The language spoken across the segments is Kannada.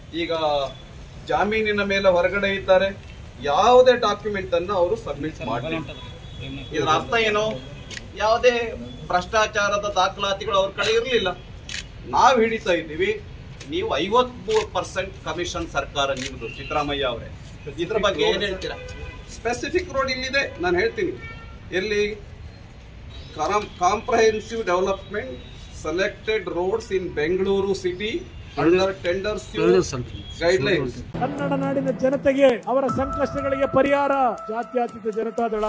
ಈಗ ಜಾಮೀನಿನ ಮೇಲೆ ಹೊರಗಡೆ ಇದ್ದಾರೆ ಯಾವುದೇ ಡಾಕ್ಯುಮೆಂಟ್ ಅನ್ನ ಅವರು ಸಬ್ಮಿಟ್ ಮಾಡಲಿಲ್ಲ ಇದರ ಅರ್ಥ ಏನು ಯಾವುದೇ ಭ್ರಷ್ಟಾಚಾರದ ದಾಖಲಾತಿಗಳು ಅವ್ರ ಕಡೆ ಇರಲಿಲ್ಲ ನಾವು ಹಿಡಿತಾ ಇದ್ದೀವಿ ನೀವು ಐವತ್ಮೂರು ಪರ್ಸೆಂಟ್ ಕಮಿಷನ್ ಸರ್ಕಾರ ನಿಮ್ದು ಸಿದ್ದರಾಮಯ್ಯ ಅವರೇ ಇದ್ರ ಬಗ್ಗೆ ಏನ್ ಹೇಳ್ತೀರಾ ಸ್ಪೆಸಿಫಿಕ್ ರೋಡ್ ಇಲ್ಲಿದೆ ನಾನು ಹೇಳ್ತೀನಿ ಎಲ್ಲಿ comprehensive development selected roads in Bengaluru city under tenders guidelines Kannada ನಾಡಿನ ಜನತೆಗೆ ಅವರ ಸಂಕಷ್ಟಗಳಿಗೆ ಪರಿಹಾರ ಜಾತ್ಯತೀತ ಜನತಾದಳ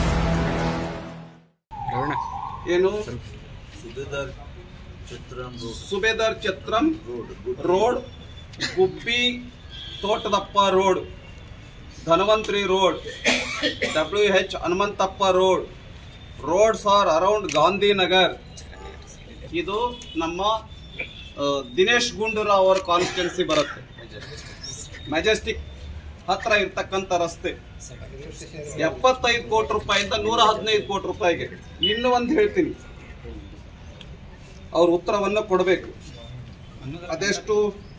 ಏನು Subedar Chatram Subedar Chatram road Gubbi Thotadappa road Dhanvantri road W H Hanumanthappa road roads are around Gandhinagar ಇದು ನಮ್ಮ ಆ, ದಿನೇಶ್ ಗುಂಡೂರಾವ್ ಅವರ ಕಾನ್ಸ್ಟಿಟ್ಯೂನ್ಸಿ ಬರುತ್ತೆ ಮೆಜೆಸ್ಟಿಕ್ ಹತ್ರ ಇರ್ತಕ್ಕಂಥ ರಸ್ತೆ ಎಪ್ಪತ್ತೈದು ಕೋಟಿ ರೂಪಾಯಿಂದ ನೂರ ಹದಿನೈದು ಕೋಟಿ ರೂಪಾಯಿಗೆ ಇನ್ನು ಒಂದು ಹೇಳ್ತೀನಿ ಅವ್ರ ಉತ್ತರವನ್ನು ಕೊಡಬೇಕು ಅದೆಷ್ಟು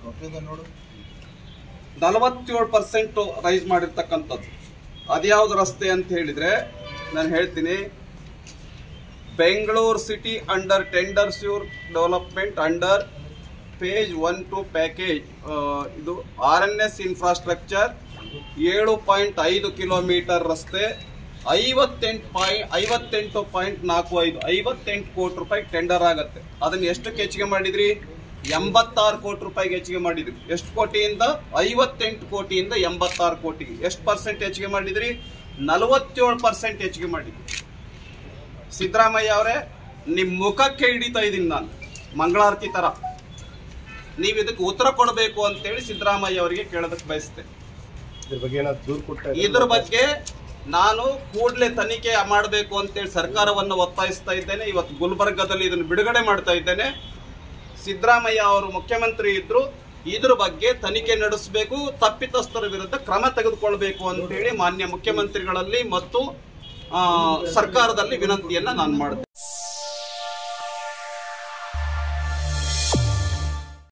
ನಲವತ್ತೇಳು ಪರ್ಸೆಂಟ್ ರೈಸ್ ಮಾಡಿರ್ತಕ್ಕಂಥದ್ದು ಅದ್ಯಾವ್ದು ರಸ್ತೆ ಅಂತ ಹೇಳಿದ್ರೆ ನಾನು ಹೇಳ್ತೀನಿ Bengaluru city under tenders your development under page one two package ಇದು ಆರ್ ಎನ್ ಎಸ್ ಇನ್ಫ್ರಾಸ್ಟ್ರಕ್ಚರ್ ಏಳು ಪಾಯಿಂಟ್ ಐದು ಕಿಲೋಮೀಟರ್ ರಸ್ತೆ ಐವತ್ತೆಂಟು ಪಾಯಿಂಟ್ ಐವತ್ತೆಂಟು ಪಾಯಿಂಟ್ ನಾಲ್ಕು ಐದು ಐವತ್ತೆಂಟು ಕೋಟಿ ರೂಪಾಯಿ ಟೆಂಡರ್ ಆಗತ್ತೆ ಅದನ್ನ ಎಷ್ಟಕ್ಕೆ ಹೆಚ್ಚಿಗೆ ಮಾಡಿದ್ರಿ ಎಂಬತ್ತಾರು ಕೋಟಿ ರೂಪಾಯಿಗೆ ಹೆಚ್ಚಿಗೆ ಮಾಡಿದ್ರಿ ಎಷ್ಟು ಕೋಟಿಯಿಂದ ಐವತ್ತೆಂಟು ಕೋಟಿಯಿಂದ ಎಂಬತ್ತಾರು ಕೋಟಿಗೆ ಎಷ್ಟು ಪರ್ಸೆಂಟ್ ಹೆಚ್ಚಿಗೆ ಮಾಡಿದ್ರಿ ನಲವತ್ತೇಳು ಪರ್ಸೆಂಟ್ ಹೆಚ್ಚಿಗೆ ಮಾಡಿದ್ರಿ ಸಿದ್ದರಾಮಯ್ಯ ಅವರೇ ನಿಮ್ ಮುಖಕ್ಕೆ ಹಿಡಿತಾ ಇದ್ದೀನಿ ನಾನು ಮಂಗಳಾರತಿ ತರ ನೀವು ಇದಕ್ಕೆ ಉತ್ತರ ಕೊಡಬೇಕು ಅಂತೇಳಿ ಸಿದ್ದರಾಮಯ್ಯ ಅವರಿಗೆ ಕೇಳೋದಕ್ಕೆ ಬಯಸ್ತೆ ಇದ್ರ ಬಗ್ಗೆ ಏನಾದ್ರು ದೂರು ಕೊಟ್ಟ ಇದ್ರ ಬಗ್ಗೆ ನಾನು ಕೂಡಲೇ ತನಿಖೆ ಮಾಡಬೇಕು ಅಂತೇಳಿ ಸರ್ಕಾರವನ್ನು ಒತ್ತಾಯಿಸ್ತಾ ಇದ್ದೇನೆ ಇವತ್ತು ಗುಲ್ಬರ್ಗದಲ್ಲಿ ಇದನ್ನು ಬಿಡುಗಡೆ ಮಾಡ್ತಾ ಇದ್ದೇನೆ ಸಿದ್ದರಾಮಯ್ಯ ಅವರು ಮುಖ್ಯಮಂತ್ರಿ ಇದ್ರು ಇದ್ರ ಬಗ್ಗೆ ತನಿಖೆ ನಡೆಸಬೇಕು ತಪ್ಪಿತಸ್ಥರ ವಿರುದ್ಧ ಕ್ರಮ ತೆಗೆದುಕೊಳ್ಬೇಕು ಅಂತೇಳಿ ಮಾನ್ಯ ಮುಖ್ಯಮಂತ್ರಿಗಳಲ್ಲಿ ಮತ್ತು ಆ, ಸರ್ಕಾರದಲ್ಲಿ ವಿನಂತಿಯನ್ನ ನಾನು ಮಾಡ್ತೇನೆ